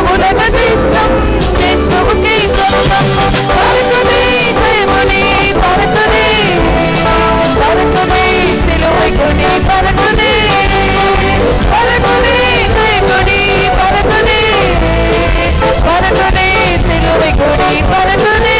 உலக தேசம் இயேசுவுக்கே சொந்தம் பறக்குதே ஜெயமொழி பறக்குதே பறக்குதே சிலுவை கொடி பறக்குதே பறக்குதே ஜெயமொழி பறக்குதே பறக்குதே சிலுவை கொடி பறக்குதே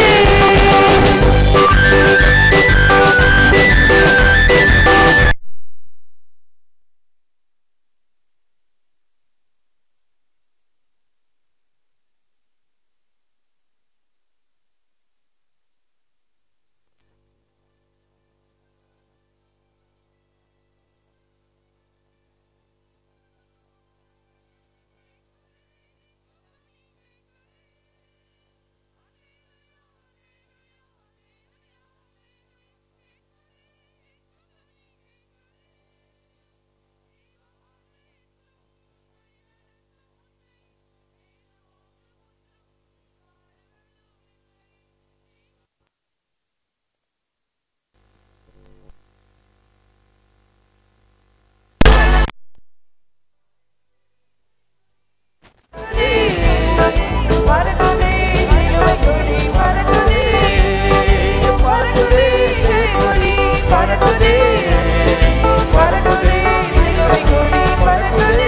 பறக்குதே சிலுவை கொடி பறக்குதே பறக்குதே கொடி பறக்குதே பறக்குதே சிலுவை கொடி பறக்குதே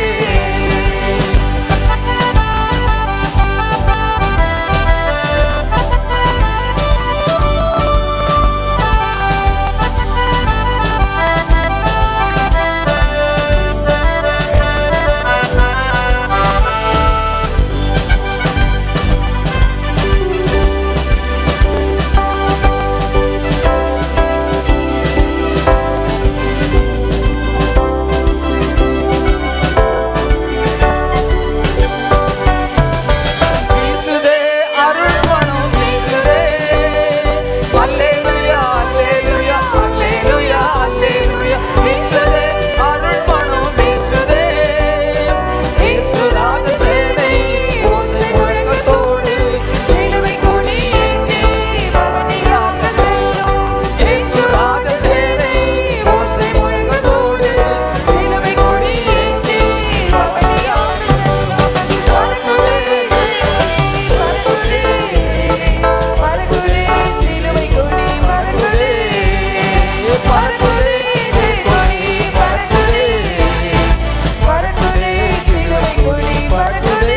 வீசுதே அருள் மனம் வீசுதே அல்லேலூயா அல்லேலூயா அல்லேலூயா அல்லேலூயா வீசுதே அருள் மனம் வீசுதே இயேசுராஜ சேனை ஓசை முழக்கத்தோடு சிலுவை கொடி ஏந்தி பவனியாக செல்லும் இயேசுராஜ சேனை ஓசை முழக்கத்தோடு சிலுவை கொடி ஏந்தி பவனியாக செல்லும் பறக்குதே பறக்குதே சிலுவை கொடி பறக்குதே பறக்குதே கொடி பறக்குதே பறக்குதே சிலுவை கொடி பறக்குதே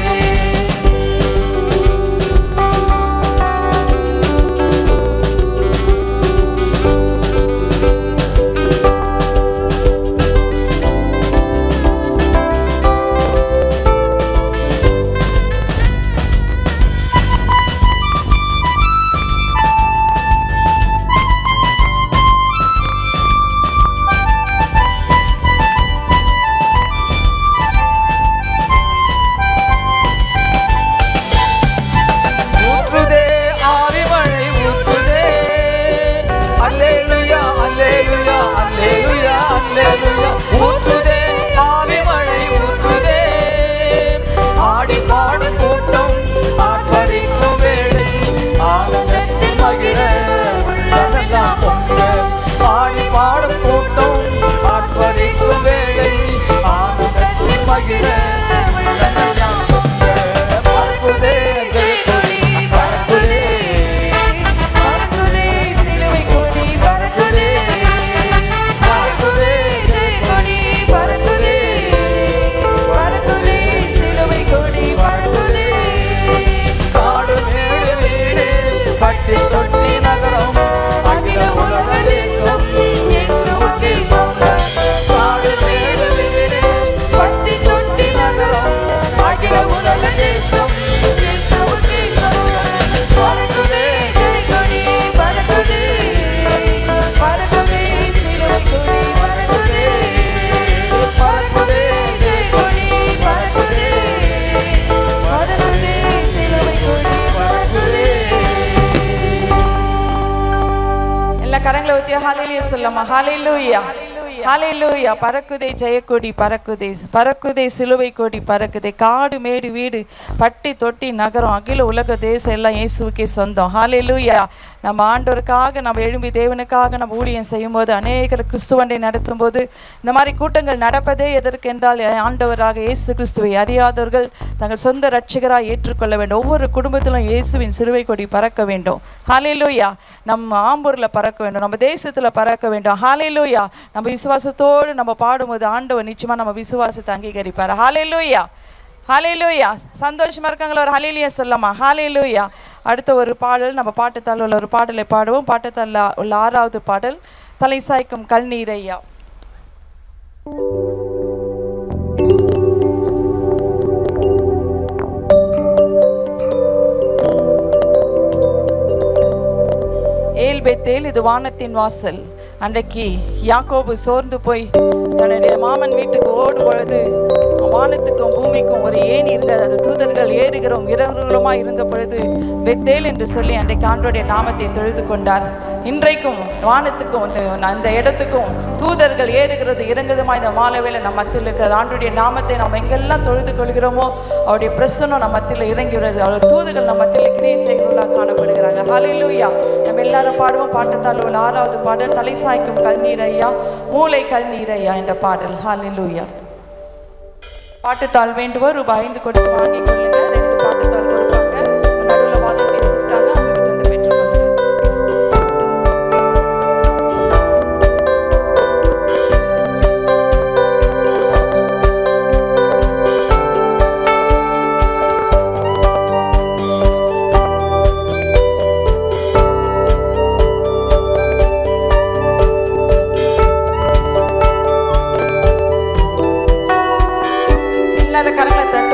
ஊற்றுதே ஆவிமழை ஊற்றுதே அல்லேலூயா அல்லேலூயா அல்லேலூயா அல்லேலூயா ஊற்றுதே ஆவிமழை ஊற்றுதே ஆடி பாடும் கூட்டம் ஆர்ப்பரிக்கும் வேளை ஆனந்தத்தில் மகிழ உள்ளமெல்லாம் பொங்க ஆடி பாடும் கூட்டம் ஆர்ப்பரிக்கும் வேளை ஆனந்தத்தில் மகிழ உள்ளமெல்லாம் பொங்க பறக்குதே ஜெயக்கொடி பறக்குதே பறக்குதே சிலுவை கொடி பறக்குதே பறக்குதே கொடி பறக்குதே பறக்குதே சிலுவை கொடி பறக்குதே காடு மேடு வீடு பட்டி தொட்டி நகரம் அகில உலக தேசம் இயேசுவுக்கே சொந்தம் காடு மேடு வீடு பட்டி தொட்டி நகரம் அகில உலக தேசம் இயேசுவுக்கே சொந்தம் பறக்குதே கொடி பறக்குதே பறக்குதே சிலுவை கொடி பறக்குதே பறக்குதே கொடி பறக்குதே பறக்குதே சிலுவை கொடி பறக்குதே எல்லா கரங்களை ஊத்தி ஹalleluya சொல்லமா ஹalleluya ஹalleluya பறக்குதே ஜெயக்கொடி பறக்குதே பறக்குதே சிலுவை கொடி பறக்குதே காடு மேடு வீடு பட்டி தொட்டி நகரம் அகில உலக தேசம் எல்லாம் இயேசுவுக்கே சொந்தம் ஹalleluya நம்ம ஆண்டவருக்காக நம்ம எழும்பி தேவனுக்காக நம்ம ஊழியம் செய்யும்போது அநேகர் கிறிஸ்துவண்டை நடத்தும் போது இந்த மாதிரி கூட்டங்கள் நடப்பதே எதற்கென்றால் ஆண்டவராக இயேசு கிறிஸ்துவை அறியாதவர்கள் தங்கள் சொந்த ரட்சகராக ஏற்றுக்கொள்ள வேண்டும் ஒவ்வொரு குடும்பத்திலும் இயேசுவின் சிலுவை கொடி பறக்க வேண்டும் ஹalleluya நம்ம ஆம்பூரில் பறக்க வேண்டும் நம்ம தேசத்தில் பறக்க வேண்டும் ஹalleluya நம்ம விசுவாசத்தோடு நம்ம பாடும்போது ஆண்டவர் நிச்சயமா நம்ம விசுவாசத்தை அங்கீகரிப்பார் ஹalleluya ஹalleluya சந்தோஷமா இருக்காங்களா ஒரு ஹalleluya சொல்லமா ஹalleluya அடுத்த ஒரு பாடல் நம்ம பாட்டுத்தாள் உள்ள ஒரு பாடலை பாடுவோம் பாட்டுத்தாள் உள்ள ஆறாவது பாடல் தலை சாய்க்கும் கல்நீரையா ஏல் பெத்தேல் இது வானத்தின் வாசல் அன்றைக்கு யாக்கோபு சோர்ந்து போய் தன்னுடைய மாமன் வீட்டுக்கு ஓடும் பொழுது வானத்துக்கும் பூமிக்கும் ஒரு ஏணி இருந்தது அது தூதர்கள் ஏறுகிறோம் இரவுகளுமா இருந்த பொழுது பெத்தேல் என்று சொல்லி அன்றைக்கு ஆண்டோடைய நாமத்தை தொழுது கொண்டார் இன்றைக்கும் வானத்துக்கும் அந்த- அந்த இடத்துக்கும் தூதர்கள் ஏறுகிறது இறங்குதுமா இந்த மாலை வேளை நம்ம மத்தியில் இருக்கிற ஆண்டுடைய நாமத்தை நம்ம எங்கெல்லாம் தொழுது கொள்கிறோமோ அவருடைய பிரசனம் நம்ம மத்தியில் இறங்குகிறது அவர் தூதர்கள் நம்ம மத்தியில் கிரியை செய்கிறவர்களாக காணப்படுகிறாங்க ஹalleluya நம்ம எல்லாரும் பாடுவோம் பாட்டுத்தாள் உள்ள ஆறாவது பாடல் தலை சாய்க்கும் கண்ணீர் ஐயா மூளை கண்ணீர் ஐயா என்ற பாடல் ஹalleluya பாட்டுத்தாள் வேண்டுவோர் ரூபாய் ஐந்து கொடுத்து வாங்கிக் கொள்ளுங்க ரெண்டு பாட்டுத்தாள் கொடுப்பாங்க நடுவில் வாலண்டியர்ஸ் இருக்காங்க அவங்க கிட்ட இருந்து பெற்றுக்கொள்ளுங்க எல்லாரும் கரங்களை தட்டி